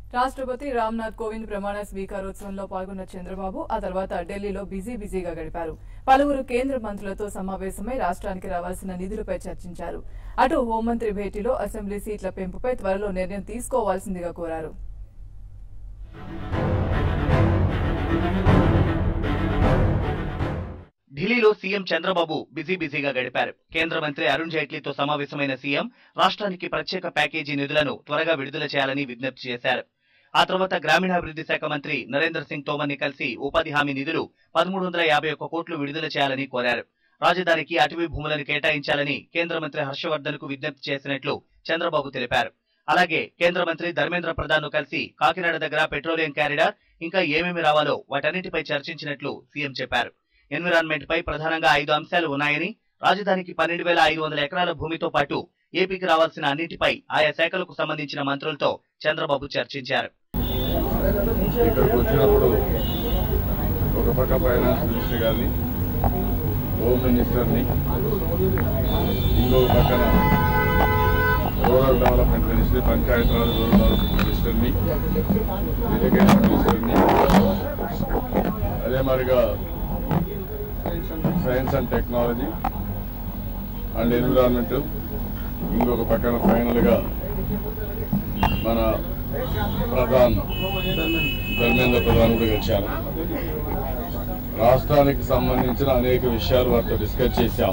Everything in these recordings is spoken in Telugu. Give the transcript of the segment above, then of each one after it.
రాష్ట్రపతి రామ్నాథ్ కోవింద్ ప్రమాణ స్వీకారోత్సవంలో పాల్గొన్న చంద్రబాబు ఆ తర్వాత ఢిల్లీలో బిజీ బిజీగా గడిపారు పలువురు కేంద్ర మంత్రులతో సమావేశమై రాష్ట్రానికి రావాల్సిన నిధులపై చర్చించారు అటు హోంమంత్రి భేటీలో అసెంబ్లీ సీట్ల పెంపుపై త్వరలో నిర్ణయం తీసుకోవాల్సిందిగా కోరారు ఢిల్లీలో సీఎం చంద్రబాబు బిజీ బిజీగా గడిపారు కేంద్ర మంత్రి అరుణ్ జైట్లీతో సమావేశమైన సీఎం రాష్ట్రానికి ప్రత్యేక ప్యాకేజీ నిధులను త్వరగా విడుదల చేయాలని విజ్ఞప్తి చేశారు ఆ తర్వాత గ్రామీణాభివృద్ధి శాఖ మంత్రి నరేంద్ర సింగ్ తోమర్ ని కలిసి ఉపాధి హామీ నిధులు పదమూడు వందల యాభై ఒక్క కోట్లు విడుదల చేయాలని కోరారు రాజధానికి అటవీ భూములను కేటాయించాలని కేంద్ర మంత్రి హర్షవర్ధన్ కు విజ్ఞప్తి చేసినట్లు చంద్రబాబు తెలిపారు అలాగే కేంద్ర మంత్రి ధర్మేంద్ర ప్రధాన్ ను కలిసి కాకినాడ దగ్గర పెట్రోలియం క్యారిడార్ ఇంకా ఏమేమి రావాలో వాటన్నిటిపై చర్చించినట్లు సీఎం చెప్పారు ఎన్విరాన్మెంట్ పై ప్రధానంగా ఐదు అంశాలు ఉన్నాయని రాజధానికి పన్నెండు వేల ఐదు వందల ఎకరాల భూమితో పాటు ఏపీకి రావాల్సిన అన్నింటిపై ఆయా శాఖలకు సంబంధించిన మంత్రులతో చంద్రబాబు చర్చించారు ఇక్కడికి వచ్చినప్పుడు ఒక పక్క ఫైనాన్స్ మినిస్టర్ గారిని హోమ్ మినిస్టర్ని ఇంకొక పక్కన rural development minister Panchayati Raj rural development మినిస్టర్ని ఎడ్యుకేషన్ మినిస్టర్ని అదే మరిగా science and technology and environment ఇంకొక పక్కన ఫైనల్గా మన ప్రధాన్ ధర్మేంద్ర ప్రధాన్ కూడా కలిశాను రాష్ట్రానికి సంబంధించిన అనేక విషయాలు వారితో డిస్కస్ చేశాం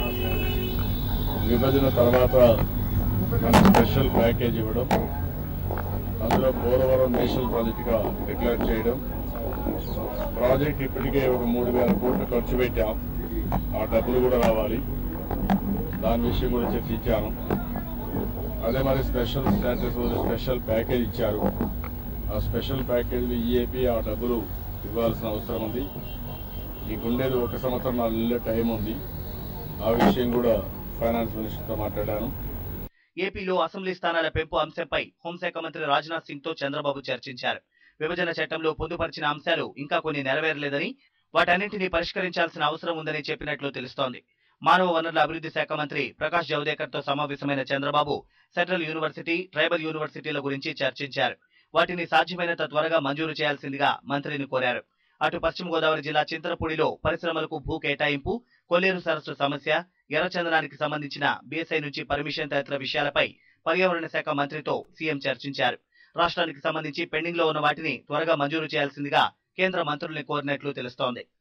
విభజన తర్వాత మనకు స్పెషల్ ప్యాకేజ్ ఇవ్వడం అందులో పోలవరం నేషనల్ ప్రాజెక్టుగా డిక్లేర్ చేయడం ప్రాజెక్ట్ ఇప్పటికే ఒక మూడు వేల కోట్లు ఖర్చు పెట్టాం ఆ డబ్బులు కూడా రావాలి దాని విషయం కూడా చర్చించాను అదే మరి స్పెషల్ స్టాటస్ స్పెషల్ ప్యాకేజ్ ఇచ్చారు ఆ స్పెషల్ ప్యాకేజ్ ఈఏపీ ఆ డబ్బులు ఇవ్వాల్సిన అవసరం ఉంది నీకుండేది ఒక సంవత్సరం నాలుగు నెలల టైం ఉంది ఆ విషయం కూడా ఫైనాన్స్ మినిస్టర్తో మాట్లాడాను ఏపీలో అసెంబ్లీ స్థానాల పెంపు అంశంపై హోంశాఖ మంత్రి రాజ్నాథ్ సింగ్ తో చంద్రబాబు చర్చించారు విభజన చట్టంలో పొందుపరిచిన అంశాలు ఇంకా కొన్ని నెరవేరలేదని వాటన్నింటినీ పరిష్కరించాల్సిన అవసరం ఉందని చెప్పినట్లు తెలుస్తోంది మానవ వనరుల అభివృద్ధి శాఖ మంత్రి ప్రకాష్ జవదేకర్ తో సమావేశమైన చంద్రబాబు సెంట్రల్ యూనివర్సిటీ ట్రైబల్ యూనివర్సిటీల గురించి చర్చించారు వాటిని సాధ్యమైనంత త్వరగా మంజూరు చేయాల్సిందిగా మంత్రిని కోరారు అటు పశ్చిమ గోదావరి జిల్లా చింతలపూడిలో పరిశ్రమలకు భూ కేటాయింపు కొల్లేరు సరస్సు సమస్య ఎర్రచందనానికి సంబంధించిన బీఎస్ఐ నుంచి పర్మిషన్ తదితర విషయాలపై పర్యావరణ శాఖ మంత్రితో సీఎం చర్చించారు రాష్ట్రానికి సంబంధించి పెండింగ్ లో ఉన్న వాటిని త్వరగా మంజూరు చేయాల్సిందిగా కేంద్ర మంత్రుల్ని కోరినట్లు తెలుస్తోంది